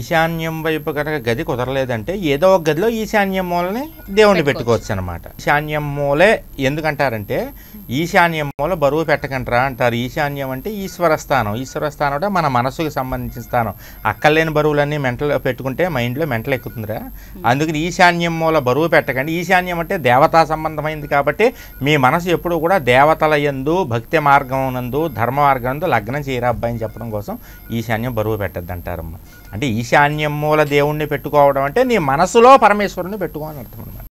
ఈశాన్యం వైపు కనుక గది కుదరలేదంటే ఏదో ఒక గదిలో ఈశాన్యం మూలని దేవుణ్ణి పెట్టుకోవచ్చు అనమాట ఈశాన్యం మూలే ఎందుకంటారంటే ఈశాన్యం మూల బరువు పెట్టకంటారా అంటారు ఈశాన్యం అంటే ఈశ్వర స్థానం ఈశ్వర స్థానం అంటే మన మనసుకు సంబంధించిన స్థానం అక్కర్లేని బరువులన్నీ మెంటల్ పెట్టుకుంటే మైండ్లో మెంటల్ ఎక్కుతుందిరా అందుకని ఈశాన్యం మూల బరువు పెట్టకండి ఈశాన్యం అంటే దేవతా సంబంధమైంది కాబట్టి మీ మనసు ఎప్పుడు కూడా దేవతల యందు భక్తి మార్గం నందు ధర్మ మార్గం నందు లగ్నం చేయరా అబ్బాయి అని చెప్పడం కోసం ఈశాన్యం బరువు పెట్టద్దు అంటారమ్మ అంటే ఈశాన్యం మూల దేవుణ్ణి పెట్టుకోవడం అంటే నీ మనసులో పరమేశ్వరుని పెట్టుకోవాలని అర్థం అనమాట